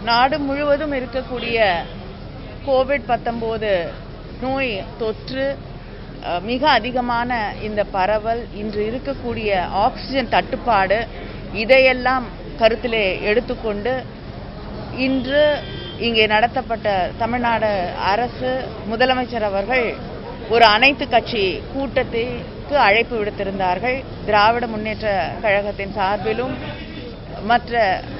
நாடு முழுவதும் இருக்கக்கூடிய கோவிட் பத்தொம்போது நோய் தொற்று அஹ், மிக அதிகமான இந்த பரவல் இன்று இருக்கக்கூடிய ஆக்சிஜன் தட்டுப்பாடு இதையெல்லாம் கருத்திலே எடுத்துக்கொண்டு இன்று இங்கே நடத்தப்பட்ட தமிழ்நாடு அரசு முதலமைச்சர் அவர்கள் ஒரு அனைத்து கட்சி கூட்டத்திற்கு அழைப்பு விடுத்திருந்தார்கள் திராவிட முன்னேற்ற கழகத்தின் சார்பிலும் மற்ற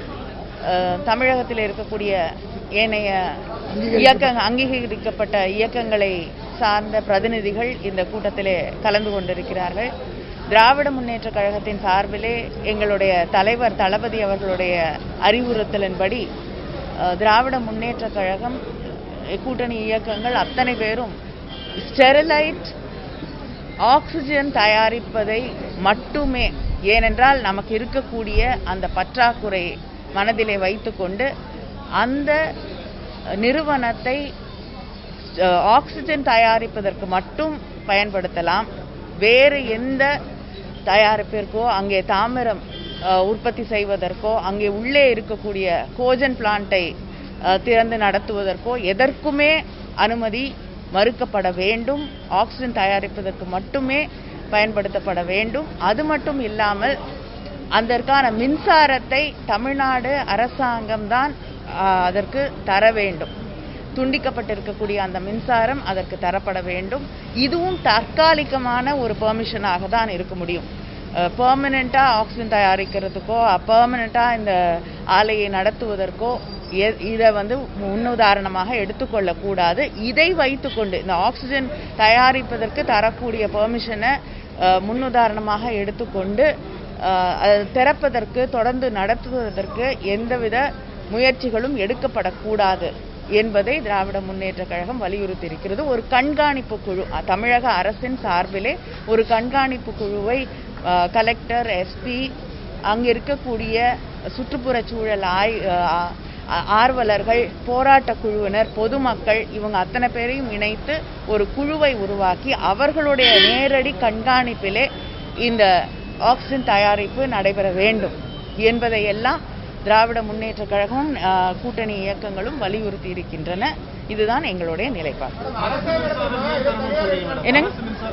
அஹ், தமிழகத்தில் இருக்கக்கூடிய ஏனைய இயக்க அங்கீகரிக்கப்பட்ட இயக்கங்களை சார்ந்த பிரதிநிதிகள் இந்த கூட்டத்திலே கலந்து கொண்டிருக்கிறார்கள் திராவிட முன்னேற்ற கழகத்தின் சார்பிலே எங்களுடைய தலைவர் தளபதி அவர்களுடைய அறிவுறுத்தலின்படி அஹ், திராவிட முன்னேற்ற கழகம் அஹ், கூட்டணி இயக்கங்கள் அத்தனை பேரும் ஸ்டெரிலைட் ஆக்சிஜன் தயாரிப்பதை மட்டுமே ஏனென்றால் நமக்கு இருக்கக்கூடிய அந்த பற்றாக்குறை மனதிலே வைத்துக்கொண்டு அந்த நிறுவனத்தை அஹ், ஆக்சிஜன் தயாரிப்பதற்கு மட்டும் பயன்படுத்தலாம் வேறு எந்த தயாரிப்பிற்கோ அங்கே தாமிரம் அஹ், உற்பத்தி செய்வதற்கோ அங்கே உள்ளே இருக்கக்கூடிய கோஜன் பிளான்ட்டை அஹ், திறந்து நடத்துவதற்கோ எதற்குமே அனுமதி மறுக்கப்பட வேண்டும் ஆக்சிஜன் தயாரிப்பதற்கு மட்டுமே பயன்படுத்தப்பட வேண்டும் அது மட்டும் இல்லாமல் அதற்கான மின்சாரத்தை தமிழ்நாடு அரசாங்கம்தான் ஆஹ், அதற்கு தர வேண்டும் துண்டிக்கப்பட்டிருக்கக்கூடிய அந்த மின்சாரம் அதற்கு தரப்பட வேண்டும் இதுவும் தற்காலிகமான ஒரு பெர்மிஷனாக தான் இருக்க முடியும் பெர்மனெண்ட்டாக ஆக்சிஜன் தயாரிக்கிறதுக்கோ பெர்மனெண்ட்டாக இந்த ஆலையை நடத்துவதற்கோ எ- இதை வந்து முன்னுதாரணமாக எடுத்துக்கொள்ளக்கூடாது இதை வைத்துக்கொண்டு இந்த ஆக்சிஜன் தயாரிப்பதற்கு தரக்கூடிய பெர்மிஷனை முன்னுதாரணமாக எடுத்துக்கொண்டு அஹ், அது திறப்பதற்கு தொடர்ந்து நடத்துவதற்கு எந்தவித முயற்சிகளும் எடுக்கப்படக்கூடாது என்பதை திராவிட முன்னேற்ற கழகம் வலியுறுத்தி இருக்கிறது ஒரு கண்காணிப்பு குழு அஹ், தமிழக அரசின் சார்பிலே ஒரு கண்காணிப்பு குழுவை அஹ், கலெக்டர் எஸ்பி அங்க இருக்கக்கூடிய சுற்றுப்புற சூழல் ஆய் அஹ், ஆ- ஆர்வலர்கள் போராட்ட குழுவினர் பொதுமக்கள் இவங்க அத்தனை பேரையும் இணைத்து ஒரு குழுவை உருவாக்கி அவர்களுடைய நேரடி கண்காணிப்பிலே இந்த ஆக்சிஜன் தயாரிப்பு நடைபெற வேண்டும் என்பதையெல்லாம் திராவிட முன்னேற்ற கழகம் ஆஹ், கூட்டணி இயக்கங்களும் வலியுறுத்தி இருக்கின்றன இதுதான் எங்களுடைய நிலைப்பாடு என்னங்க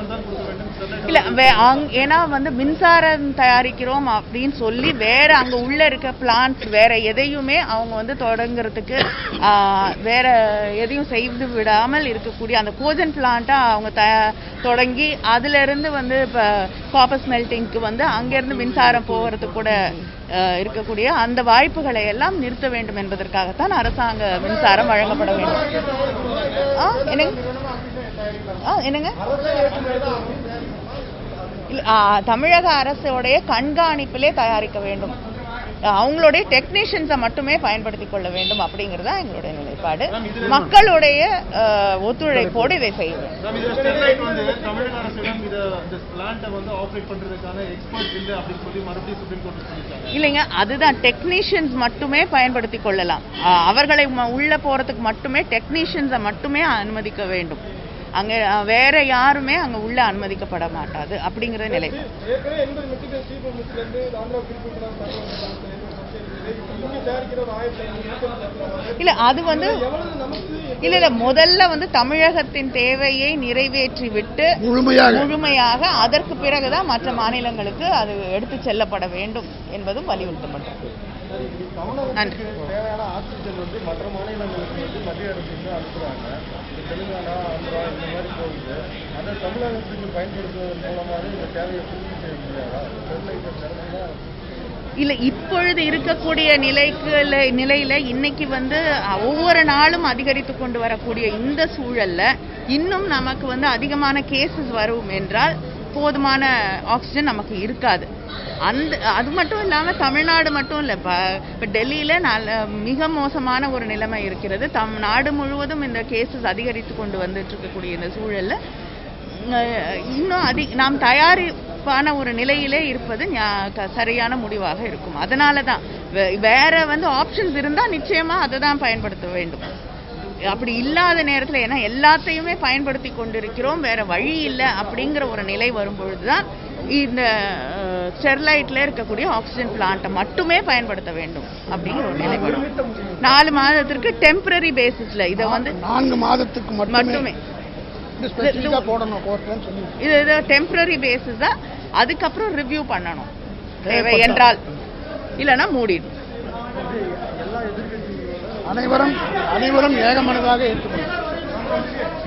இல்ல வே- அங்- ஏன்னா வந்து மின்சாரம் தயாரிக்கிறோம் அப்படின்னு சொல்லி வேற அங்க உள்ள இருக்க பிளான்ட் வேற எதையுமே அவங்க வந்து தொடங்குறதுக்கு ஆஹ், வேற எதையும் செய்து விடாமல் இருக்கக்கூடிய அந்த கோஜன் பிளான்ட்டா அவங்க த தொடங்கி அதுல இருந்து வந்து இப்ப காப்பர் ஸ்மெல்டிங்க்கு வந்து அங்கிருந்து மின்சாரம் போகிறதுக்கு கூட ஆஹ், இருக்கக்கூடிய அந்த வாய்ப்புகளை எல்லாம் நிறுத்த வேண்டும் என்பதற்காகத்தான் அரசாங்க மின்சாரம் வழங்கப்பட வேண்டும் ஆ என்னங்க ஆ என்னங்க இல்ல, ஆ, தமிழக அரசோடைய கண்காணிப்பிலே தயாரிக்க வேண்டும் அவங்களுடைய டெக்னீஷியன்ஸை மட்டுமே பயன்படுத்திக் கொள்ள வேண்டும் அப்படிங்கறதா எங்களுடைய நிலைப்பாடு மக்களுடைய அஹ், ஒத்துழைப்போடு இதை செய்ய வேண்டும் மேம் இதுல ஸ்டெர்லைட் வந்து தமிழக அரசிடம் இத இந்த பிளான்ட்டை வந்து ஆப்ரேட் பண்றதுக்கான எக்ஸ்பர்ட் இல்ல அப்படின்னு சொல்லி மறுபடியும் சுப்ரீம் கோர்ட் சொல்லியிருக்காங்க இல்லைங்க அதுதான் டெக்னீஷியன்ஸ் மட்டுமே பயன்படுத்திக் கொள்ளலாம் அஹ், அவர்களை ம- உள்ள போறதுக்கு மட்டுமே டெக்னீஷியன்ஸை மட்டுமே அனுமதிக்க வேண்டும் அங்க அஹ், வேற யாருமே அங்க உள்ள அனுமதிக்கப்பட மாட்டாது அப்படிங்கிற நிலை ஏற்கனவே எண்பது மெட்ரிக் ஸ்ரீபெரும்புல இருந்து ஆந்திரா குறிப்பிட்டு இங்க தயாரிக்கிற ஒரு ஆயிரத்தி ஐநூறு இல்ல அது வந்து எவ்வளவு நமக்கு இல்ல இல்ல முதல்ல வந்து தமிழகத்தின் தேவையை நிறைவேற்றி விட்டு முழுமையாக முழுமையாக அதற்கு பிறகுதான் மற்ற மாநிலங்களுக்கு அது எடுத்து செல்லப்பட வேண்டும் என்பதும் வலியுறுத்தப்பட்டது நன்றி தேவையான ஆக்சிஜன் வந்து மற்ற மாநிலங்களுக்கு வந்து மத்திய அரசு வந்து அனுப்புறாங்க இந்த தெலுங்கானா ஆந்திரா இந்த மாதிரி போகுது அதை தமிழகத்துக்கு பயன்படுத்துவதன் மூலமாக இந்த தேவையை பூர்த்தி செய்ய முடியாதா ஸ்டெர்லைட்டர் நிரம்பினா இல்ல இப்பொழுது இருக்கக்கூடிய நிலைக்கு நிலையில இன்னைக்கு வந்து அஹ், ஒவ்வொரு நாளும் அதிகரித்து கொண்டு வரக்கூடிய இந்த சூழல்ல இன்னும் நமக்கு வந்து அதிகமான கேசஸ் வரும் என்றால் போதுமான ஆக்சிஜன் நமக்கு இருக்காது அந்த அது மட்டும் இல்லாம தமிழ்நாடு மட்டும் இல்ல இப்ப இப்ப டெல்லியில நல்ல மிக மோசமான ஒரு நிலைமை இருக்கிறது தம் நாடு முழுவதும் இந்த கேசஸ் அதிகரித்து கொண்டு வந்துட்டு இருக்கக்கூடிய இந்த சூழல்ல அஹ் இன்னும் அதி நாம் தயாரிப்பான ஒரு நிலையிலே இருப்பது ஞா- க- சரியான முடிவாக இருக்கும் அதனால தான் வே- வேற வந்து ஆப்ஷன்ஸ் இருந்தா நிச்சயமா அதை தான் பயன்படுத்த வேண்டும் அப்படி இல்லாத நேரத்துல ஏன்னா எல்லாத்தையுமே பயன்படுத்தி கொண்டிருக்கிறோம் வேற வழி இல்லை அப்படிங்கிற ஒரு நிலை வரும்பொழுதுதான் இந்த அஹ், ஸ்டெர்லைட்ல இருக்கக்கூடிய ஆக்சிஜன் பிளான்ட்டை மட்டுமே பயன்படுத்த வேண்டும் அப்படிங்கிற ஒரு நிலைப்பாடு நாலு மாதத்திற்கு டெம்பரரி பேசிஸ்ல இதை வந்து நான்கு மாதத்துக்கு மட்டுமே மட்டுமே இது ஸ்பெசிஃபிக்காக போடணும் கோர்ட்லன்னு சொல்லி இது இது டெம்பரரி பேசிஸ் தான் அதுக்கப்புறம் ரிவ்யூ பண்ணணும் தேவை என்றால் இல்லைன்னா மூடிடும் அனைவரும் அனைவரும் ஏகமனதாக ஏற்றுக்கணும்